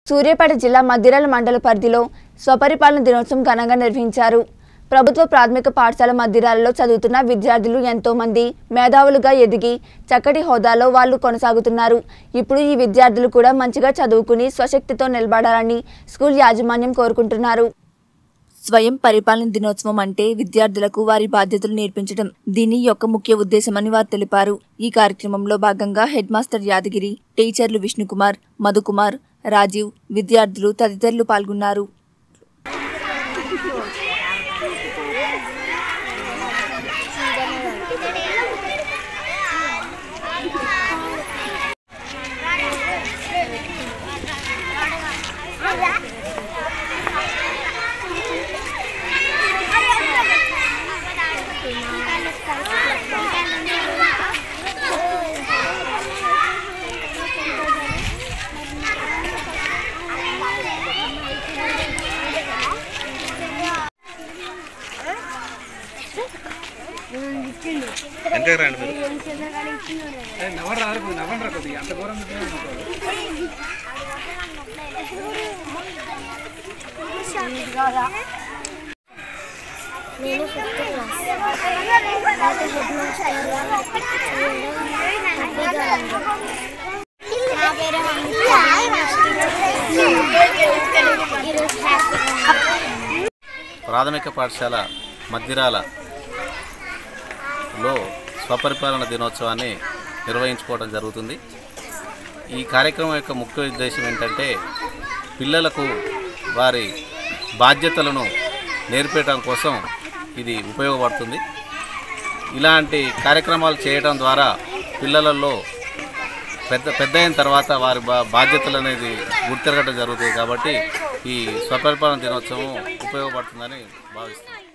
సూర్యాపేట జిల్లా మద్దిరాల మండల పరిధిలో స్వపరిపాలన దినోత్సవం ఘనంగా నిర్వహించారు ప్రభుత్వ ప్రాథమిక పాఠశాల మద్దిరాలలో చదువుతున్న విద్యార్థులు ఎంతో మంది మేధావులుగా ఎదిగి చక్కటి హోదాలో వాళ్ళు కొనసాగుతున్నారు ఇప్పుడు ఈ విద్యార్థులు కూడా మంచిగా చదువుకుని స్వశక్తితో నిలబడాలని స్కూల్ యాజమాన్యం కోరుకుంటున్నారు స్వయం పరిపాలన దినోత్సవం అంటే విద్యార్థులకు వారి బాధ్యతలు నేర్పించడం దీని యొక్క ముఖ్య ఉద్దేశమని వారు తెలిపారు ఈ కార్యక్రమంలో భాగంగా హెడ్ మాస్టర్ యాదగిరి టీచర్లు విష్ణుకుమార్ మధుకుమార్ రాజీవ్ విద్యార్థులు తదితరులు పాల్గొన్నారు వెనకకి రండి మీరు నేను ఫిఫ్త్ క్లాస్ నాకు హెడ్ మాస్టర్ హ్యాపీగా ఉంది నా పేరు ఈరోజు హ్యాపీగా ఉంది ప్రాథమిక పాఠశాల మద్దిరాలలో స్వపరిపాలన దినోత్సవాన్ని నిర్వహించుకోవడం జరుగుతుంది ఈ కార్యక్రమం యొక్క ముఖ్య ఉద్దేశం ఏంటంటే పిల్లలకు వారి బాధ్యతలను నేర్పేయడం కోసం ఇది ఉపయోగపడుతుంది ఇలాంటి కార్యక్రమాలు చేయడం ద్వారా పిల్లలలో పెద్ద పెద్ద అయిన తర్వాత వారి బా బాధ్యతలు అనేది గుర్తిరగడం జరుగుతుంది కాబట్టి ఈ స్వపరిపాలన దినోత్సవం ఉపయోగపడుతుందని భావిస్తున్నాను